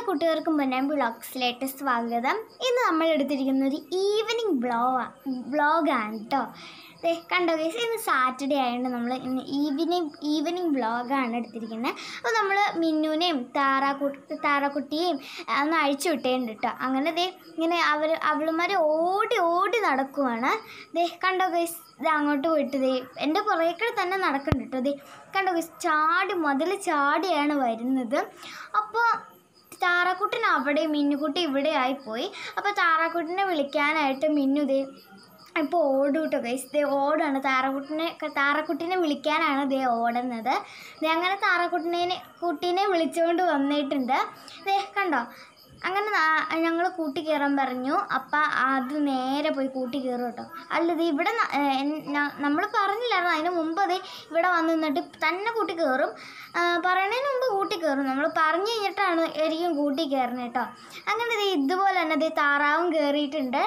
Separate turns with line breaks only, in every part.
കൂട്ടുകാർക്കും പൊന്നാൻ ബ്ലോഗ്സിലേക്ക് സ്വാഗതം ഇന്ന് നമ്മൾ എടുത്തിരിക്കുന്ന ഒരു ഈവനിങ് ബ്ലോഗ് ബ്ലോഗാണ് കേട്ടോ ദേ കണ്ടോ ഗൈസ് ഇന്ന് സാറ്റർഡേ ആയതുകൊണ്ട് നമ്മൾ ഇന്ന് ഈവനിങ് ഈവനിങ് ബ്ലോഗാണ് എടുത്തിരിക്കുന്നത് അപ്പോൾ നമ്മൾ മിന്നുവിനെയും താറാക്കുട്ടി താറാക്കുട്ടിയെയും ആ, ഒന്ന് അഴിച്ചു വിട്ടേണ്ട് കേട്ടോ അങ്ങനെ ദേ ഇങ്ങനെ അവർ അവളുമാർ ഓടി ഓടി നടക്കുവാണ് ദേ കണ്ടോ ഗൈസ് ഇത് അങ്ങോട്ട് പോയിട്ട് ദേ എൻ്റെ പുറകെ തന്നെ നടക്കുന്നുണ്ട് കേട്ടോ ദേ കണ്ടോ ഗൈസ് ചാടി മുതൽ ചാടിയാണ് വരുന്നത് അപ്പോൾ താറാക്കുട്ടൻ അവിടെ മിന്നുകുട്ടി ഇവിടെ ആയിപ്പോയി അപ്പോൾ താറാക്കുട്ടിനെ വിളിക്കാനായിട്ട് മിന്നു ദേ ഇപ്പോൾ ഓടും കേട്ടോ ഗൈസ് ദേ ഓടാണ് താറാക്കുട്ടിനെ താറാക്കുട്ടിനെ വിളിക്കാനാണ് ദേ ഓടുന്നത് ദേ അങ്ങനെ താറാക്കുട്ടിനെ കുട്ടീനെ വിളിച്ചുകൊണ്ട് വന്നിട്ടുണ്ട് ദേ കണ്ടോ അങ്ങനെ ഞങ്ങൾ കൂട്ടി കയറാൻ പറഞ്ഞു അപ്പം അത് നേരെ പോയി കൂട്ടി കയറും കേട്ടോ അല്ലത് ഇവിടെ നമ്മൾ പറഞ്ഞില്ലായിരുന്നു അതിന് മുമ്പ് അത് ഇവിടെ വന്ന് നിന്നിട്ട് തന്നെ കൂട്ടി കയറും ആ, പറയണതിന് മുമ്പ് കൂട്ടി കയറും നമ്മൾ പറഞ്ഞു കഴിഞ്ഞിട്ടാണ് ആയിരിക്കും കൂട്ടി കയറുന്നത് കേട്ടോ അങ്ങനെ ദേ ഇതുപോലെ തന്നെ ദേ താറാവും കയറിയിട്ടുണ്ട്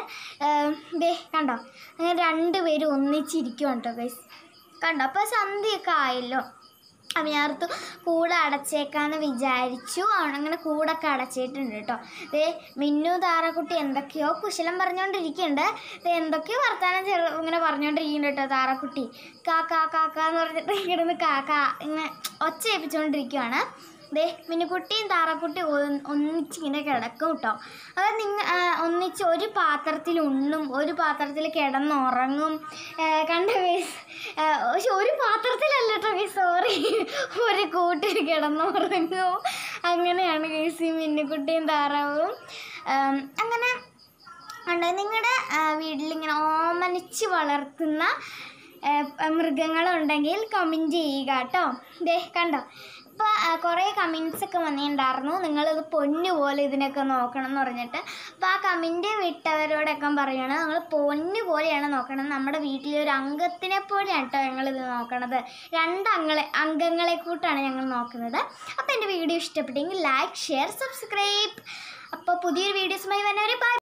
ദേ കണ്ടോ അങ്ങനെ രണ്ടുപേരും ഒന്നിച്ചിരിക്കുവാണ് കേട്ടോ ഗൈസ് കണ്ടോ അപ്പോൾ സന്ധ്യയൊക്കെ ആയല്ലോ അപ്പം ഞാനടുത്ത് കൂടെ അടച്ചേക്കാന്ന് വിചാരിച്ചു അവൻ അങ്ങനെ കൂടൊക്കെ അടച്ചിട്ടുണ്ട് കേട്ടോ ദേ മിന്നു താറാക്കുട്ടി എന്തൊക്കെയോ കുശലം പറഞ്ഞുകൊണ്ടിരിക്കുന്നുണ്ട് ദേ എന്തൊക്കെയോ വർത്താനം ചെറു ഇങ്ങനെ പറഞ്ഞുകൊണ്ടിരിക്കുന്നുണ്ട് കേട്ടോ താറാക്കുട്ടി കാ കാ കാ കാ എന്ന് പറഞ്ഞിട്ട് ഇവിടുന്ന് കാ കാ ഇങ്ങനെ ഒച്ച ഏൽപ്പിച്ചുകൊണ്ടിരിക്കുവാണ് ദേ മിന്നുകുട്ടിയും താറാക്കുട്ടിയും ഒ- ഒന്നിച്ചിങ്ങനെ കിടക്കും കേട്ടോ അത് നിങ്ങ ആ, ഒന്നിച്ച് ഒരു പാത്രത്തിൽ ഉണ്ണും ഒരു പാത്രത്തിൽ കിടന്നുറങ്ങും ഏ, കണ്ട കേസ് പക്ഷെ ഒരു പാത്രത്തിലല്ല കേട്ടോ കേസ് സോറി ഒരു കൂട്ടിൽ കിടന്നുറങ്ങും അങ്ങനെയാണ് കേസ് ഈ മിന്നുകുട്ടിയും താറാവും ആം, അങ്ങനെ ഉണ്ട് നിങ്ങളുടെ വീട്ടിലിങ്ങനെ ഓമനിച്ച് വളർത്തുന്ന ആ, മൃഗങ്ങളുണ്ടെങ്കിൽ കമൻറ്റ് ചെയ്യുക കേട്ടോ ദേ കണ്ടോ ഇപ്പോൾ കുറേ കമൻസ് ഒക്കെ വന്നിട്ടുണ്ടായിരുന്നു നിങ്ങളിത് പൊന്നു പോലെ ഇതിനൊക്കെ നോക്കണം എന്ന് പറഞ്ഞിട്ട് അപ്പോൾ ആ കമൻറ്റ് വിട്ടവരോടൊക്കെ പറയുകയാണ് നിങ്ങൾ പൊന്നു പോലെയാണ് നോക്കണം നമ്മുടെ വീട്ടിലെ ഒരു അംഗത്തിനെ പോലെയാണ് കേട്ടോ ഞങ്ങളിത് നോക്കണത് രണ്ട് അംഗങ്ങളെ അംഗങ്ങളെ കൂട്ടാണ് ഞങ്ങൾ നോക്കുന്നത് അപ്പോൾ എൻ്റെ വീഡിയോ ഇഷ്ടപ്പെട്ടെങ്കിൽ ലൈക്ക് ഷെയർ സബ്സ്ക്രൈബ് അപ്പോൾ പുതിയൊരു വീഡിയോസുമായി വരുന്നവരെ ബൈ